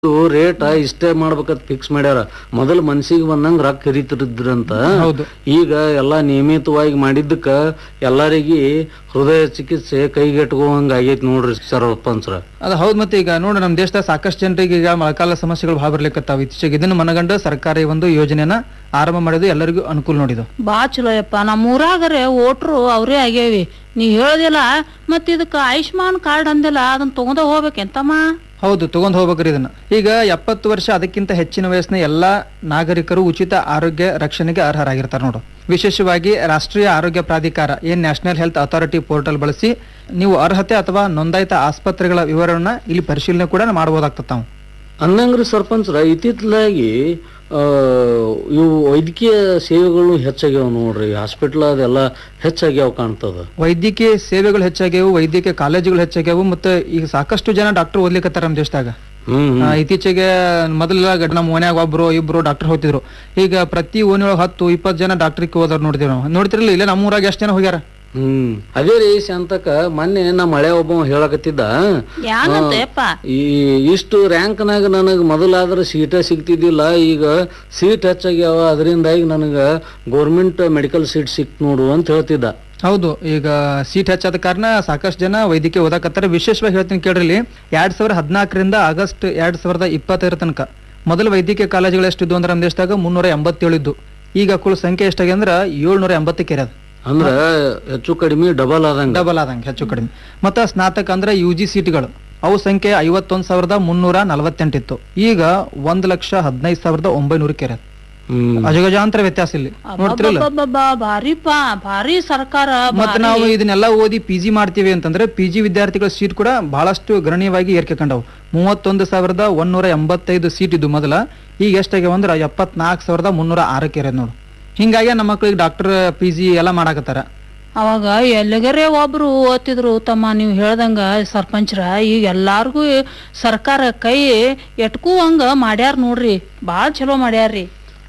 rate ಇಷ್ಟೇ ಮಾಡ್ಬೇಕಂತ fix ಮಾಡ್ಯಾರ ಮೊದಲು ಮನ್ಸಿಗೆ ಬಂದಂಗ ರೊಕ್ಕ ಹಿರಿತಿರಿದ್ರಂತ ಹೌದು ಈಗ ಎಲ್ಲಾ ನಿಯಮಿತವಾಗಿ ಮಾಡಿದ್ದಕ್ಕ ಎಲ್ಲರಿಗೆ ಹೃದಯ ಚಿಕಿತ್ಸೆ ಕೈಗೆಟ್ಕೋಂಗ ಆಗೈತಿ ನೋಡ್ರಿ ಸರ್ಪಂಚ್ರ ಅದು ಹೌದು ಮತ್ತೆ ಈಗ ನೋಡು ನಮ್ಮ ದೇಶದಾಗ ಸಾಕಷ್ಟು ಜನರಿಗೆ ಈಗ ಮಳೆಕಾಲ ಸಮಸ್ಯೆಗಳು ಭಾಳ ಬರ್ಲಿಕ್ಕತ್ತಾವ ಇತ್ತೀಚೆಗೆ ಇದನ್ನು ಮನಗಂಡು ಸರ್ಕಾರ ಈ ಒಂದು ಯೋಜನೆನ ಆರಂಭ ಮಾಡಿದ್ದು ಎಲ್ಲರಿಗೂ ಅನುಕೂಲ ನೋಡಿದು ಬಾ ಚಲೋ ಯಪ್ಪ ನಮ್ಮ ಊರಾಗರೆ ಓಟ್ರು ಅವರೇ ಆಗ್ಯಾವಿ ನೀ ಹೇಳದಿಲ್ಲ ಮತ್ ಇದಕ್ಕ ಆಯುಷ್ಮಾನ್ ಕಾರ್ಡ್ ಅಂದಿಲ್ಲ ಅದನ್ನ ತಗೊಂಡ ಹೋಗ್ಬೇಕೆಂತಮ್ಮ ಹೌದು ತಗೊಂಡ್ ಹೋಗ್ಬೇಕ್ರಿ ಇದನ್ನ ಈಗ ಎಪ್ಪತ್ತು ವರ್ಷ ಅದಕ್ಕಿಂತ ಹೆಚ್ಚಿನ ವಯಸ್ಸಿನ ಎಲ್ಲಾ ನಾಗರಿಕರು ಉಚಿತ ಆರೋಗ್ಯ ರಕ್ಷಣೆಗೆ ಅರ್ಹರಾಗಿರ್ತಾರೆ ನೋಡು ವಿಶೇಷವಾಗಿ ರಾಷ್ಟ್ರೀಯ ಆರೋಗ್ಯ ಪ್ರಾಧಿಕಾರ ಏನ್ ನ್ಯಾಷನಲ್ ಹೆಲ್ತ್ ಅಥಾರಿಟಿ ಪೋರ್ಟಲ್ ಬಳಸಿ ನೀವು ಅರ್ಹತೆ ಅಥವಾ ನೋಂದಾಯಿತ ಆಸ್ಪತ್ರೆಗಳ ವಿವರವನ್ನ ಇಲ್ಲಿ ಪರಿಶೀಲನೆ ಕೂಡ ಮಾಡಬಹುದಾಗ್ತದೆ ತಾವು ಅಂದಂಗ್ರಿ ಸರ್ಪಂಚ್ರ ಇತ್ತಿತ್ತಲಾಗಿ ಆ ಇವು ವೈದ್ಯಕೀಯ ಸೇವೆಗಳು ಹೆಚ್ಚಾಗ್ಯಾವ ನೋಡ್ರಿ ಹಾಸ್ಪಿಟ್ಲ್ ಅದೆಲ್ಲ ಹೆಚ್ಚಾಗ್ಯಾವ ಕಾಣ್ತದ ವೈದ್ಯಕೀಯ ಸೇವೆಗಳು ಹೆಚ್ಚಾಗ್ಯಾವು ವೈದ್ಯಕೀಯ ಕಾಲೇಜುಗಳು ಹೆಚ್ಚಾಗ್ಯಾವು ಮತ್ತೆ ಈಗ ಸಾಕಷ್ಟು ಜನ ಡಾಕ್ಟರ್ ಓದ್ಲಿಕ್ಕತ್ತಾರ ನಮ್ಮ ದೇಶದಾಗ ಹ್ಮ್ ಆ, ಇತ್ತೀಚೆಗೆ ಮೊದಲೆಲ್ಲ ಗಡ್- ನಮ್ಮ ಓನ್ಯಾಗ ಒಬ್ರು ಇಬ್ರು ಡಾಕ್ಟರ್ ಹೋಗ್ತಿದ್ರು ಈಗ ಪ್ರತಿ ಓಣಿಯೊಳಗೆ ಹತ್ತು ಇಪ್ಪತ್ತು ಜನ ಡಾಕ್ಟ್ರಿಗೆ ಹೋದಾರ ನೋಡ್ತೀವಿ ನಾವು ನೋಡ್ತಿರಲಿಲ್ಲ ಇಲ್ಲೇ ನಮ್ಮ ಊರಾಗ ಎಷ್ಟು ಜನ ಹೋಗ್ಯಾರ ಹ್ಮ್ ಅದೇ ರೀ ಶಾಂತಕ ಮೊನ್ನೆ ನಮ್ಮ ಮಳೆ ಒಬ್ಬ ಹೇಳಕತ್ತಿದ್ದ ಯಾಂಗಂತ ಯಪ್ಪ ಈ ಇಷ್ಟು ರ್ಯಾಂಕ್ನಾಗ ನನಗೆ ಮೊದಲಾದ್ರೆ ಸೀಟ ಸಿಗ್ತಿದ್ದಿಲ್ಲ ಈಗ ಸೀಟ್ ಹೆಚ್ಚಾಗ್ಯಾವ ಅದರಿಂದಾಗಿ ನನಗೆ ಗೌರ್ಮೆಂಟ್ ಮೆಡಿಕಲ್ ಸೀಟ್ ಸಿಕ್ತು ನೋಡು ಅಂತ ಹೇಳ್ತಿದ್ದ ಹೌದು ಈಗ ಸೀಟ್ ಹೆಚ್ಚಾದ ಕಾರಣ ಸಾಕಷ್ಟು ಜನ ವೈದ್ಯಕೀಯ ಓದಾಕತ್ತಾರೆ ವಿಶೇಷವಾಗಿ ಹೇಳ್ತೀನಿ ಕೇಳ್ರಿ ಇಲ್ಲಿ ಎರಡ್ ಸಾವಿರದ ಹದಿನಾಲ್ಕರಿಂದ ಆಗಸ್ಟ್ ಎರಡ್ ಸಾವಿರದ ಇಪ್ಪತ್ತೈದರ ತನಕ ಮೊದಲು ವೈದ್ಯಕೀಯ ಕಾಲೇಜುಗಳು ಎಷ್ಟಿದ್ವು ಅಂದ್ರೆ ನಮ್ಮ ದೇಶದಾಗ ಮುನ್ನೂರ ಎಂಬತ್ತೇಳು ಇದ್ದು ಈಗ ಕುಲ್ ಸಂಖ್ಯೆ ಎಷ್ಟಾಗಿ ಅಂದ್ರೆ ಏಳ್ನೂರ ಎಂಬತ್ತಕ್ಕೆ ಇರೋದು ಅಂದ್ರ ಹೆಚ್ಚು ಕಡಿಮೆ ಡಬಲ್ ಆದಂಗ ಡಬಲ್ ಆದಂಗೆ ಹೆಚ್ಚು ಕಡಿಮೆ ಮತ್ತು ಸ್ನಾತಕ ಅಂದ್ರೆ ಯು ಜಿ ಸೀಟ್ಗಳು ಅವು ಸಂಖ್ಯೆ ಐವತ್ತೊಂದು ಸಾವಿರದ ಮುನ್ನೂರ ನಲವತ್ತೆಂಟಿತ್ತು ಈಗ ಒಂದ್ ಲಕ್ಷ ಹದಿನೈದು ಸಾವಿರದ ಒಂಬೈನೂರಕ್ಕೆ ಇರೋದು ಹ್ಮ್ ಅಜಗಜಾಂತರ ವ್ಯತ್ಯಾಸ ಇಲ್ಲಿ ನೋಡ್ತಿರಲ್ಲ ಅಬ್ಬಬ್ಬಬ್ಬಾ, ಭಾರಿಪಾ ಭಾರಿ ಸರ್ಕಾರ ಮತ್ತೆ ನಾವು ಇದನ್ನೆಲ್ಲ ಓದಿ ಪಿ ಜಿ ಮಾಡ್ತೀವಿ ಅಂತಂದ್ರೆ ಪಿ ಜಿ ವಿದ್ಯಾರ್ಥಿಗಳ ಸೀಟ್ ಕೂಡ ಬಹಳಷ್ಟು ಗಣನೀಯವಾಗಿ ಏರಿಕೆ ಕಂಡವು ಮೂವತ್ತೊಂದು ಸಾವಿರದ ಒಂದೂರ ಎಂಬತ್ತೈದು ಸೀಟ್ ಇದ್ದು ಮೊದಲ ಈಗ ಎಷ್ಟಾಗ್ಯಾವ ಅಂದ್ರೆ ಎಪ್ಪತ್ನಾಲ್ಕು ಸಾವಿರದ ಮುನ್ನೂರ ಆರಕ್ಕೆ ಇರೋದು ನೋಡು ಹಿಂಗಾಗಿ ನಮ್ಮ ಮಕ್ಳಿಗೆ ಡಾಕ್ಟರ್ ಪಿ ಜಿ ಎಲ್ಲ ಮಾಡಾಕತ್ತಾರ ಅವಾಗ ಎಲ್ಲಿಗರೆ ಒಬ್ರು ಓದ್ತಿದ್ರು ತಮ್ಮ ನೀವು ಹೇಳ್ದಂಗ ಸರ್ಪಂಚ್ರ ಈಗ ಎಲ್ಲಾರ್ಗೂ ಸರ್ಕಾರ ಕೈ ಎಟ್ಕೂ ಹಂಗ ಮಾಡ್ಯಾರ ನೋಡ್ರಿ ಬಾಳ ಚಲೋ ಮಾಡ್ಯಾರ್ರಿ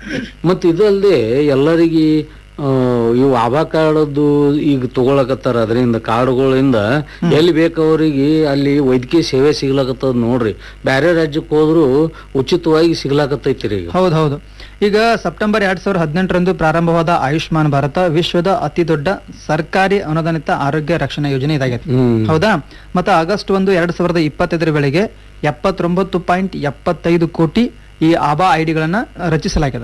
ಮತ್ ಇದಲ್ದೆ ಎಲ್ಲರಿಗೆ ಆ, ಇವು ಆಭಾ ಕಾರ್ಡದ್ದು ಈಗ ತಗೊಳಕತ್ತಾರ ಅದರಿಂದ ಕಾರ್ಡ್ಗಳಿಂದ ಎಲ್ಲಿ ಬೇಕವರಿಗೆ ಅಲ್ಲಿ ವೈದ್ಯಕೀಯ ಸೇವೆ ಸಿಗ್ಲಾಕತ್ತದ ನೋಡ್ರಿ ಬ್ಯಾರೆ ರಾಜ್ಯಕ್ಕೆ ಹೋದ್ರು ಉಚಿತವಾಗಿ ಸಿಗ್ಲಾಕತ್ತೈತಿರಿ ಈಗ ಹೌದು ಹೌದು ಈಗ ಸೆಪ್ಟೆಂಬರ್ ಎರಡ್ ಸಾವಿರದ ಹದಿನೆಂಟರಂದು ಪ್ರಾರಂಭವಾದ ಆಯುಷ್ಮಾನ್ ಭಾರತ ವಿಶ್ವದ ಅತಿ ದೊಡ್ಡ ಸರ್ಕಾರಿ ಅನುದಾನಿತ ಆರೋಗ್ಯ ರಕ್ಷಣಾ ಯೋಜನೆ ಇದಾಗೈತಿ ಹ್ಮ್ ಹೌದಾ ಮತ್ತೆ ಆಗಸ್ಟ್ ಒಂದು ಎರಡ್ ಸಾವಿರದ ಇಪ್ಪತ್ತೈದರ ವೇಳೆಗೆ ಎಪ್ಪತ್ತೊಂಬತ್ತು ಪಾಯಿಂಟ್ ಎಪ್ಪತ್ತೈದು ಕೋಟಿ ಈ ಆಬಾ ಐಡಿಗಳನ್ನ ರಚಿಸಲಾಗಿದೆ